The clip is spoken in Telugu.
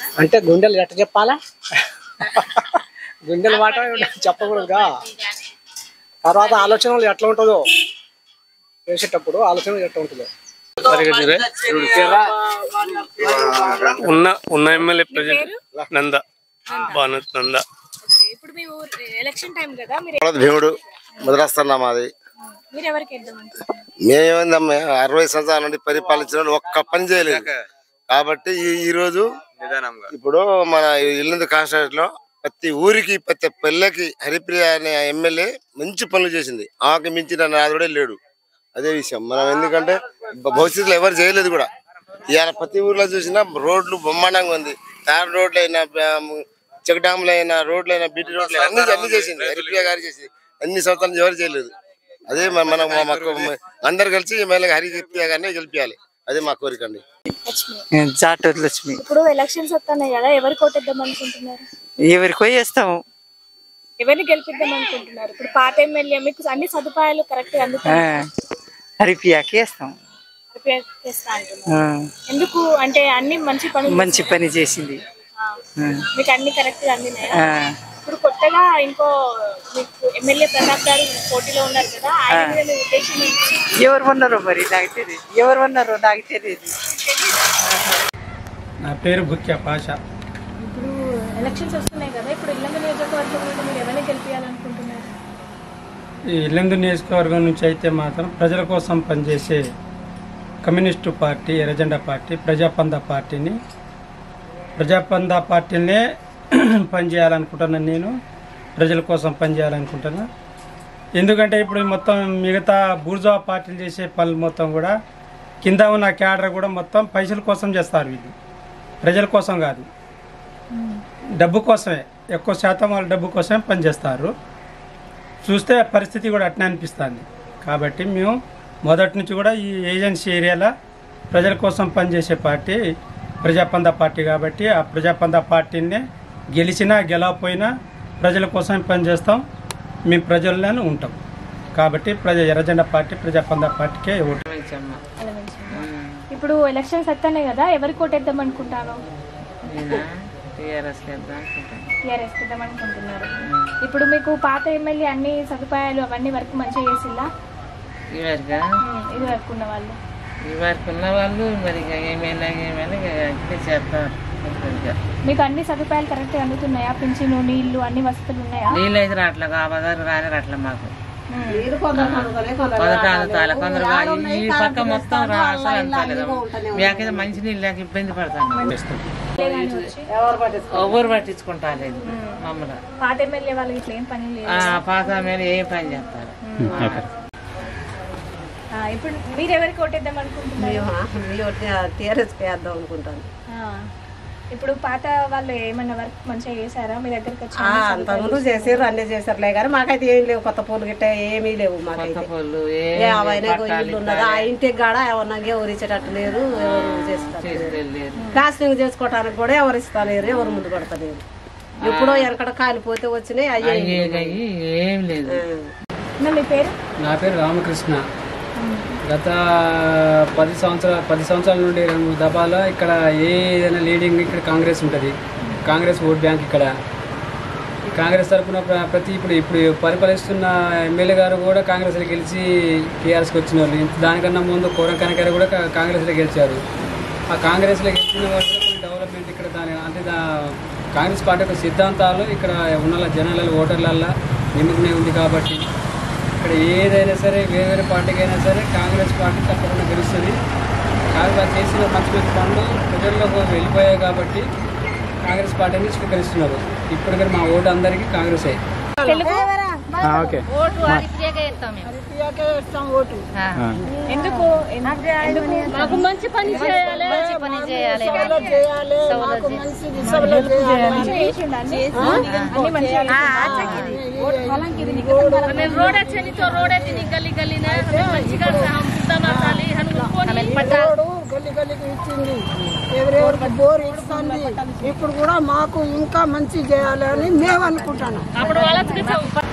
అంటే గుండెలు ఎట్ట చెప్పాలా గుండెల మాట చెప్పకూడదుగా తర్వాత ఆలోచనలు ఎట్లా ఉంటుందో చేసేటప్పుడు ఆలోచన ఎట్లా ఉంటుందో పరిగెత్తిరే ఉన్న ఉన్న ఎమ్మెల్యే ప్రజెంట్ నంద భానుత్ నంద ఓకే ఇప్పుడు మీ ఊరు ఎలక్షన్ టైం కదా మీరు కొలది భీముడు ముద్రస్తున్నా మాది మీరు ఎవరికి వేద్దాం అనుకుంటున్నారు మేమేందమ్మా అరవై సంవత్సరాల నుండి పరిపాలించిన వాళ్ళు ఒక్క పని చేయలేదు కాబట్టి ఈ ఈ రోజు ఇప్పుడు మన ఇల్లందు కాన్స్టిట్యూట్ లో ప్రతి ఊరికి ప్రతి పల్లెకి హరిప్రియ అనే ఎమ్మెల్యే మంచి పనులు చేసింది ఆకు మించిన నాదుడే లేడు అదే విషయం మనం ఎందుకంటే భ- భవిష్యత్తులో ఎవరు చేయలేదు కూడా ఇవాళ ప్రతి ఊర్లో చూసినా రోడ్లు బ్రహ్మాండంగా ఉంది తార్ రోడ్లు అయినా చెక్ డ్యాములు అయినా రోడ్లు అయినా బీటీ రోడ్లు అయినా అన్ని అన్ని చేసింది హరిప్రియ గారు చేసింది అన్ని సంవత్సరాలు ఎవరు చేయలేదు అదే మన- మనం మా- మాకు అందరు కలిసి ఎమ్మెల్యే హరిప్రియ గారిని గెలిపించాలి అదే మా కోరిక అండి లక్ష్మి జాటూరు లక్ష్మి ఇప్పుడు ఎలక్షన్స్ వస్తున్నాయి కదా ఎవరికి ఓటేద్దాం అనుకుంటున్నారు ఎవరికో వేస్తాము ఎవరిని గెలిపిద్దాం అనుకుంటున్నారు ఇప్పుడు పాత ఎమ్మెల్యే మీకు అన్ని సదుపాయాలు కరెక్ట్ ఆ, అందుతాయి హరిప్రియాకి వేస్తాం చేస్తా అంటున్నారు ఆ, ఎందుకు అంటే అన్ని మంచి పనులు మంచి పని చేసింది ఆ. ఆ, మీకు అన్ని కరెక్ట్ గా అందినాయా ఆ, ఇప్పుడు కొత్తగా ఇంకో మీకు ఎమ్మెల్యే ప్రతాప్ గారు పోటీలో ఉన్నారు కదా ఆయన మీద మీ ఉద్దేశం ఏంటి ఎవరు ఉన్నారో మరి నాకు తెలియదు ఎవరు ఉన్నారో నాకు తెలియదు నా పేరు బుక్య పాష ఇప్పుడు ఎలక్షన్స్ వస్తున్నాయి కదా ఇప్పుడు ఇల్లంద నియోజకవర్గం నుండి మీరు ఎవరిని గెలిపించాలనుకుంటున్నారు ఈ ఇల్లెందు నియోజకవర్గం నుంచి అయితే మాత్రం ప్రజల కోసం పనిచేసే కమ్యూనిస్టు పార్టీ ఎర్రజెండా పార్టీ ప్రజాపంద పార్టీని ప్రజాపంద పార్టీనే పనిచేయాలనుకుంటున్నాను నేను ప్రజల కోసం పనిచేయాలనుకుంటున్నా ఎందుకంటే ఇప్పుడు మొత్తం మిగతా బూర్జా పార్టీలు చేసే పనులు మొత్తం కూడా కింద ఉన్న క్యాడర్ కూడా మొత్తం పైసల కోసం చేస్తారు వీళ్ళు ప్రజల కోసం కాదు డబ్బు కోసమే ఎక్కువ శాతం వాళ్ళు డబ్బు కోసమే పనిచేస్తారు చూస్తే పరిస్థితి కూడా అట్నే అనిపిస్తుంది కాబట్టి మేము మొదటి నుంచి కూడా ఈ ఏజెన్సీ ఏరియాలో ప్రజల కోసం పనిచేసే పార్టీ ప్రజాపంద పార్టీ కాబట్టి ఆ ప్రజాపంద పార్టీనే గెలిచినా గెలవపోయినా ప్రజల కోసం పనిచేస్తాం మేము ప్రజల్లోనే ఉంటాం కాబట్టి ప్రజ ఎర్రజెండా పార్టీ ప్రజాపంద పార్టీకే ఓటు అలా మంచిగా. ఇప్పుడు ఎలక్షన్స్ వస్తున్నాయి కదా ఎవరికి ఓటేద్దాం అనుకుంటాను టీఆర్ఎస్ వేద్దాం అనుకుంటాను టీఆర్ఎస్ ఇద్దాం అనుకుంటున్నారు ఇప్పుడు మీకు పాత ఎమ్మెల్యే అన్ని సదుపాయాలు అవన్నీ వరకు మంచిగా చేసిల్లా ఇవరిగా ఉమ్, ఇది వరకు ఉన్న వాళ్ళు ఇవరికి ఉన్న వాళ్ళు మరి ఇక ఏమైనా ఏమైనా ఇక ఇట్లే చేస్తారు ఇక. మీకు అన్ని సదుపాయాలు కరెక్ట్ అందుతున్నాయా పింఛను నీళ్లు అన్ని వసతులు ఉన్నాయా నీళ్ళు అయితే రాట్లా కాబదారు రాని రాట్లా మాకు ఉమ్. పథకాలు తాల కొందరు ఈ పక్క మొత్తం రా- అసలు అంతలేదు మేకైతే మంచి నీళ్ళు లేక ఇబ్బంది పడతాను లేదని వచ్చి ఎవరు పట్టించుకుంటా లేదు మమ్మల్ని పాత ఎమ్మెల్యే వాళ్ళకి ఇట్లా ఏం పని లేదు ఆ పాత మీద ఏం పని చేస్తారు ఆ, ఇప్పుడు మీరు ఎవరికి ఓటేద్దాం అనుకుంటున్నారు టీఆర్ఎస్కి వేద్దాం అనుకుంటాను ఆ, ఇప్పుడు పాత వాళ్ళు ఏమన్నా వర్క్ మంచిగా చేశారా మీ దగ్గరికి వచ్చి ఆ, అంతకుముందు చేసారు అన్నీ చేసారులే కానీ మాకైతే ఏం లేవు కొత్త పూలు గిట్ట ఏమీ లేవు మాకైతే వాళ్ళు ఏ అవైనా ఇల్లు ఉన్నది ఆ ఇంటికి కాడ ఏమన్నా ఎవరు ఇచ్చేటట్టు లేదు ఎవరు చేసేటట్టు లేదు లేదు కాస్టింగ్ చేసుకోవడానికి కూడా ఎవరు ఇస్తలేరు ఎవరు ముందు పడతలేరు ఎప్పుడో ఎనకడ కాలిపోతే వచ్చినాయి అయ్యే అయ్యి ఏం లేదు నా మీ పేరు నా పేరు రామకృష్ణ గత పది సంవత్సరాల పది సంవత్సరాల నుండి రెండు మూడు దఫాలో ఇక్కడ ఏదైనా లీడింగ్ ఇక్కడ కాంగ్రెస్ ఉంటుంది కాంగ్రెస్ ఓట్ బ్యాంక్ ఇక్కడ ఈ కాంగ్రెస్ తరఫున ప్ర- ప్రతి ఇప్పుడు ఇప్పుడు పరిపాలిస్తున్న ఎమ్మెల్యే గారు కూడా కాంగ్రెస్లో గెలిచి టీఆర్ఎస్కి వచ్చిన వాళ్ళు ఇంత దానికన్నా ముందు కోరం కనకారు కూడా కా- కాంగ్రెస్లో గెలిచారు ఆ కాంగ్రెస్లో గెలిచిన వాళ్ళు కూడా కొన్ని డెవలప్మెంట్ ఇక్కడ దాని అంటే దా కాంగ్రెస్ పార్టీ యొక్క సిద్ధాంతాలు ఇక్కడ ఉన్న జనాలలో ఓటర్లల్లో నిమగ్నమై ఉంది కాబట్టి ఇక్కడ ఏదైనా సరే వేరే వేరే పార్టీకి అయినా సరే కాంగ్రెస్ పార్టీ తప్పకుండా గెలుస్తుంది కాంగ్రెస్ చేసిన మంచి మంచి పనులు ప్రజల్లోకి వెళ్ళిపోయాయి కాబట్టి కాంగ్రెస్ పార్టీని స్వీకరిస్తున్నారు ఇప్పుడు కూడా మా ఓటు అందరికీ కాంగ్రెసే తెలుగు ఓకే ఎందుకు ఎందుకు మాకు మంచి పని చేయాలి మంచి పని చేయాలి మంచిగా చేసిండు అన్ని అన్ని మంచిగా रोड चली रोड गली गली ने మంచిగా మార్చాలి రోడ్డు గల్లి గల్లికి ఇచ్చింది ఎవరెవరికి బోర్ ఇస్తుంది ఇప్పుడు కూడా మాకు ఇంకా మంచి చేయాలని మేము అనుకుంటున్నాం అప్పుడు వాళ్ళకి